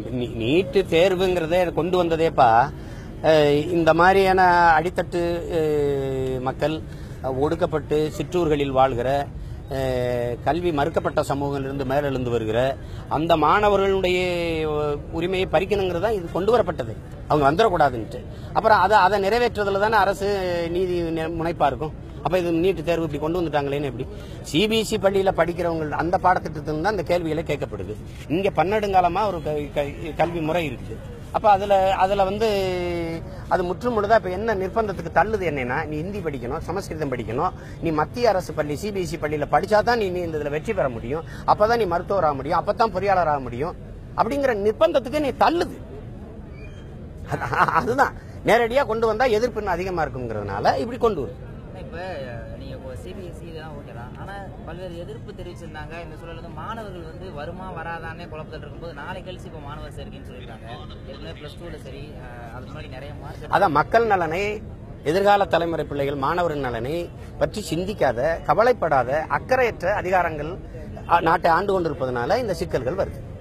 நீ- நீட்டு தேர்வுங்கிறதே கொண்டு வந்ததேப்பா அஹ், இந்த மாதிரியான அடித்தட்டு அஹ், மக்கள் அஹ், ஒடுக்கப்பட்டு சிற்றூர்களில் வாழ்கிற அஹ், கல்வி மறுக்கப்பட்ட சமூகங்களிலிருந்து மேலெழுந்து வருகிற அந்த மாணவர்களுடைய அஹ், உரிமையை பறிக்கணுங்கிறது தான் இது கொண்டு வரப்பட்டது அவங்க வந்துடக்கூடாதுன்ட்டு அப்புறம் அதை அதை நிறைவேற்றுறதுல தானே அரசு நீதி நி- முனைப்பா இருக்கும் அப்ப இது நீட்டு தேர்வு இப்படி கொண்டு வந்துட்டாங்களேன்னு எப்படி சிபிஎஸ்இ பள்ளியில படிக்கிறவங்க அந்த பாடத்திட்டத்தில் தான் இந்த கேள்விகளை கேட்கப்படுது இங்க பன்னெடுங்காலமா ஒரு க- க- கல்வி முறை இருக்குது அப்ப அதுல அதுல வந்து அது முற்றும் முழுதா இப்ப என்ன நிர்பந்தத்துக்கு தள்ளுது என்னன்னா நீ ஹிந்தி படிக்கணும் சமஸ்கிருதம் படிக்கணும் நீ மத்திய அரசு பள்ளி சிபிஎஸ்இ பள்ளியில படிச்சாதான் நீ நீ இந்த இதுல வெற்றி பெற முடியும் அப்பதான் நீ மருத்துவர் ஆக முடியும் அப்பதான் பொறியாளர் ஆக முடியும் அப்படிங்கிற நிர்பந்தத்துக்கு நீ தள்ளுது அது- அதுதான் நேரடியா கொண்டு வந்தா எதிர்ப்பு இன்னும் அதிகமா இருக்குங்கிறதுனால இப்படி கொண்டு வரும் இப்ப நீங்க சிபிஎஸ்சி இதெல்லாம் ஓகே தான் ஆனா பல்வேறு எதிர்ப்பு தெரிவிச்சிருந்தாங்க இந்த சூழல் வந்து மாணவர்கள் வந்து வருமா வராதானே குழப்பத்தில் இருக்கும்போது நாளை கழிச்சு இப்போ மாணவர் சேர்க்கைன்னு சொல்லியிருக்காங்க ஏற்கனவே பிளஸ் டூல சரி அஹ், அதுக்கு முன்னாடி நிறைய மார்க் அதான் மக்கள் நலனை எதிர்கால தலைமுறை பிள்ளைகள் மாணவரின் நலனை பற்றி சிந்திக்காத கவலைப்படாத அக்கறையற்ற அதிகாரங்கள் அ, நாட்டை ஆண்டு கொண்டிருப்பதனால இந்த சிக்கல்கள் வருது